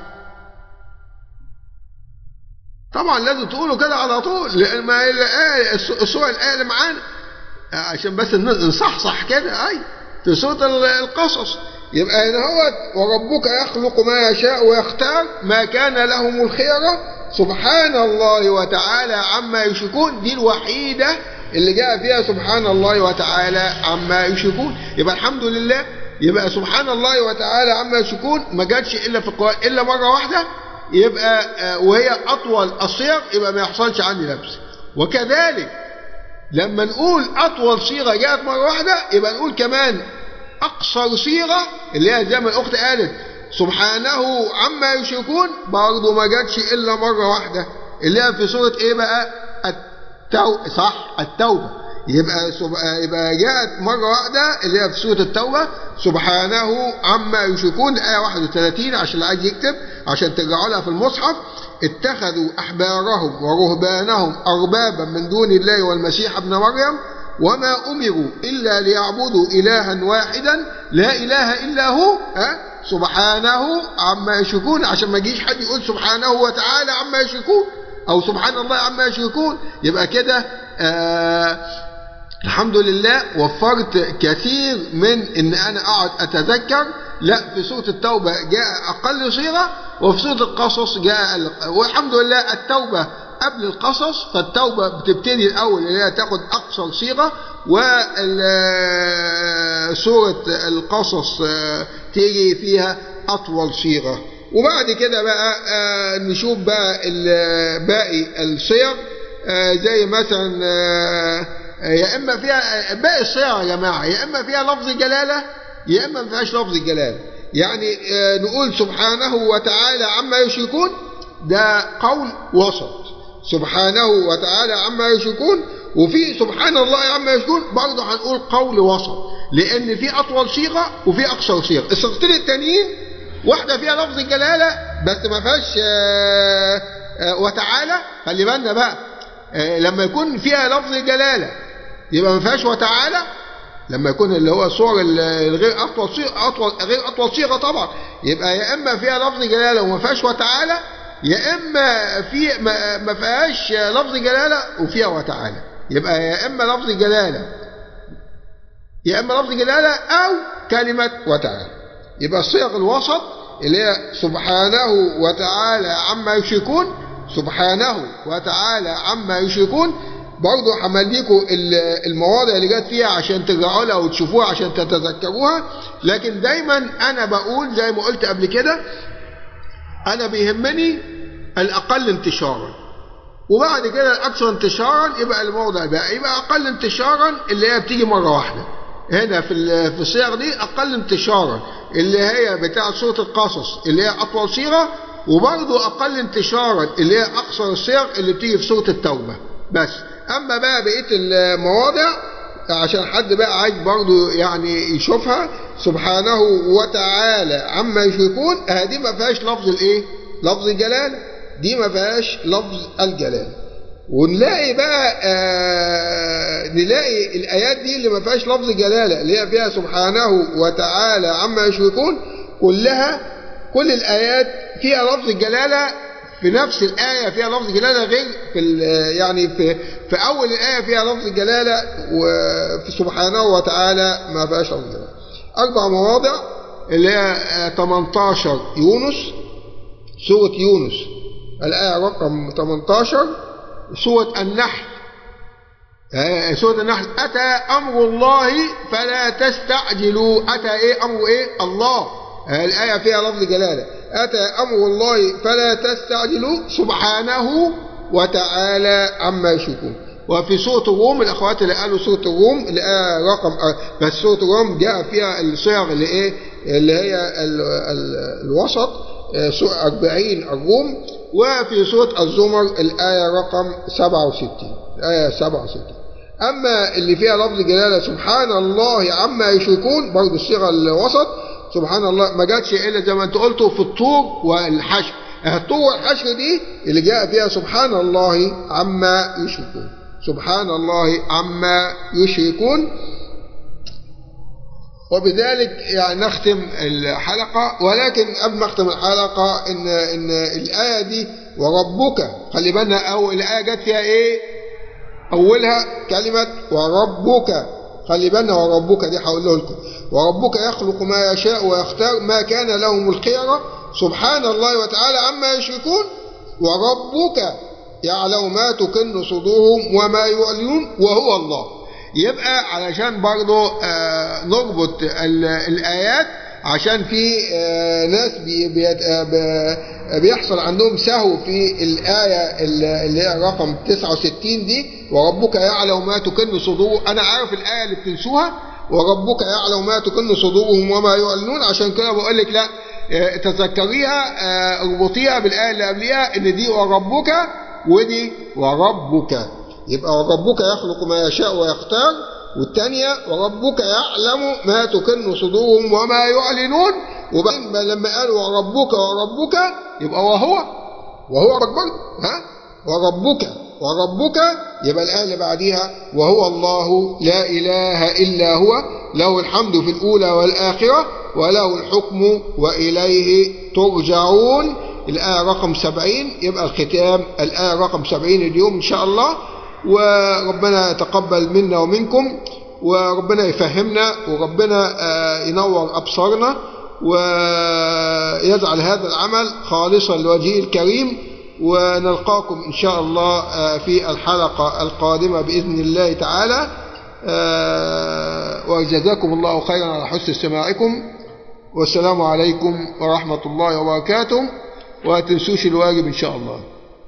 طبعا لازم تقولوا كده على طول لان ما الآية السورة الآية اللي معانا عشان بس نصحصح كده اي في سورة القصص يبقى هنا هو وربك يخلق ما يشاء ويختار ما كان لهم الخيرة سبحان الله وتعالى عما يشركون دي الوحيدة اللي جاء فيها سبحان الله وتعالى عما يشركون يبقى الحمد لله يبقى سبحان الله وتعالى عما يشركون ما جاتش الا في القرآن الا مرة واحدة يبقى وهي أطول الصيغ يبقى ما يحصلش عندي لبس وكذلك لما نقول أطول صيغة جاءت مرة واحدة يبقى نقول كمان أقصر صيغة اللي هي زي ما الأخت قالت سبحانه عما يشركون برضه ما جاتش إلا مرة واحدة اللي هي في سورة إيه بقى التو... صح التوبة يبقى سب... يبقى جاءت مرة واحدة اللي هي في سورة التوبة سبحانه عما يشركون آية 31 عشان اللي عايز يكتب عشان ترجعوا لها في المصحف اتخذوا أحبارهم ورهبانهم أربابا من دون الله والمسيح ابن مريم وما أمروا إلا ليعبدوا إلها واحدا لا إله إلا هو ها سبحانه عما يشركون عشان ما يجيش حد يقول سبحانه وتعالى عما يشركون أو سبحان الله عما يشركون يبقى كده آه الحمد لله وفرت كثير من ان انا اقعد اتذكر لا في سوره التوبه جاء اقل صيغه وفي سوره القصص جاء والحمد لله التوبه قبل القصص فالتوبه بتبتدي الاول اللي هي تاخد اقصر صيغه وسوره القصص تيجي فيها اطول صيغه وبعد كده بقى نشوف بقى باقي الصيغ زي مثلا يا اما فيها باقي الصيغ يا جماعه يا اما فيها لفظ جلاله يا اما ما فيهاش لفظ جلاله يعني نقول سبحانه وتعالى عما يشركون ده قول وسط سبحانه وتعالى عما يشركون وفي سبحان الله عما يشركون برضه هنقول قول وسط لان في اطول صيغه وفي اقصر صيغه الصيغتين التانيين واحده فيها لفظ جلاله بس ما فيهاش وتعالى خلي بالنا بقى لما يكون فيها لفظ جلاله يبقى ما فيهاش وتعالى لما يكون اللي هو الصور الغير اطول صيغه اطول غير اطول صيغه طبعا يبقى يا اما فيها لفظ جلاله وما فيهاش وتعالى يا اما في ما فيهاش لفظ جلاله وفيها وتعالى يبقى يا اما لفظ جلاله يا اما لفظ جلاله او كلمه وتعالى يبقى الصيغ الوسط اللي هي سبحانه وتعالى عما يشركون سبحانه وتعالى عما يشركون برضه همليكوا المواضع اللي جت فيها عشان ترجعوا لها وتشوفوها عشان تتذكروها لكن دايما انا بقول زي ما قلت قبل كده انا بيهمني الاقل انتشارا وبعد كده الاكثر انتشارا يبقى الموضع بقى يبقى اقل انتشارا اللي هي بتيجي مره واحده هنا في في الصيغ دي اقل انتشارا اللي هي بتاعه سوره القصص اللي هي اطول صيغه وبرضه اقل انتشارا اللي هي اقصر الصيغ اللي بتيجي في سوره التوبه بس اما بقى بقيه المواضع عشان حد بقى عايز برضه يعني يشوفها سبحانه وتعالى عما يشركون دي ما فيهاش لفظ الايه لفظ الجلاله دي ما فيهاش لفظ الجلاله ونلاقي بقى آه نلاقي الايات دي اللي ما فيهاش لفظ جلاله اللي هي فيها سبحانه وتعالى عما يشركون كلها كل الايات فيها لفظ الجلاله في نفس الآية فيها لفظ جلالة غير في يعني في في أول الآية فيها لفظ جلالة وفي سبحانه وتعالى ما فيهاش لفظ جلالة. أربع مواضع اللي هي 18 يونس سورة يونس الآية رقم 18 سورة النحل سورة النحل أتى أمر الله فلا تستعجلوا أتى إيه أمر إيه الله الآية فيها لفظ جلالة أتى أمر الله فلا تستعجلوا سبحانه وتعالى عما يشركون وفي سورة الروم الأخوات اللي قالوا سورة الروم الآية رقم بس سورة الروم جاء فيها الصيغ اللي إيه اللي هي ال ال الوسط 40 الروم وفي سورة الزمر الآية رقم 67 الآية 67 أما اللي فيها لفظ جلالة سبحان الله عما يشركون برضه الصيغة الوسط سبحان الله ما جاتش الا زي ما انت قلتوا في الطور والحشر الطور والحشر دي اللي جاء فيها سبحان الله عما يشركون سبحان الله عما يشركون وبذلك يعني نختم الحلقة ولكن قبل ما اختم الحلقة ان ان الآية دي وربك خلي بالنا أو الآية جت فيها إيه؟ أولها كلمة وربك خلي بالنا وربك دي هقول لكم وربك يخلق ما يشاء ويختار ما كان لهم الخيرة سبحان الله وتعالى عما يشركون وربك يعلم ما تكن صدورهم وما يعلنون وهو الله يبقى علشان برضو آه نربط الآيات عشان في آه ناس بي بي بيحصل عندهم سهو في الآية اللي هي رقم 69 دي وربك يعلم ما تكن صدور أنا عارف الآية اللي بتنسوها وربك يعلم ما تكن صدورهم وما يعلنون عشان كده بقول لك لا تذكريها اربطيها بالآية اللي قبليها إن دي وربك ودي وربك يبقى وربك يخلق ما يشاء ويختار والثانية وربك يعلم ما تكن صدورهم وما يعلنون وبعدين لما قالوا وربك وربك يبقى وهو وهو أكبر ها وربك وربك يبقى الآية اللي بعديها وهو الله لا إله إلا هو له الحمد في الأولى والآخرة وله الحكم وإليه ترجعون الآية رقم سبعين يبقى الختام الآية رقم سبعين اليوم إن شاء الله وربنا يتقبل منا ومنكم وربنا يفهمنا وربنا ينور أبصارنا ويجعل هذا العمل خالصا لوجهه الكريم ونلقاكم إن شاء الله في الحلقة القادمة بإذن الله تعالى وجزاكم الله خيرا على حسن استماعكم والسلام عليكم ورحمة الله وبركاته ولا تنسوش الواجب إن شاء الله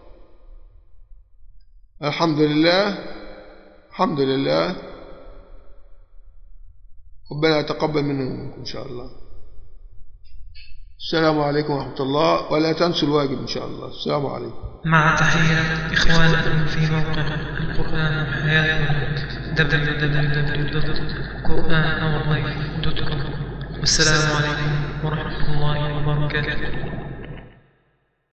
الحمد لله الحمد لله ربنا يتقبل منا ومنكم إن شاء الله السلام عليكم ورحمة الله ولا تنسوا الواجب إن شاء الله السلام عليكم مع تحية إخوانكم في موقع القرآن حياتنا www.qur'anonline.com والسلام عليكم ورحمة الله وبركاته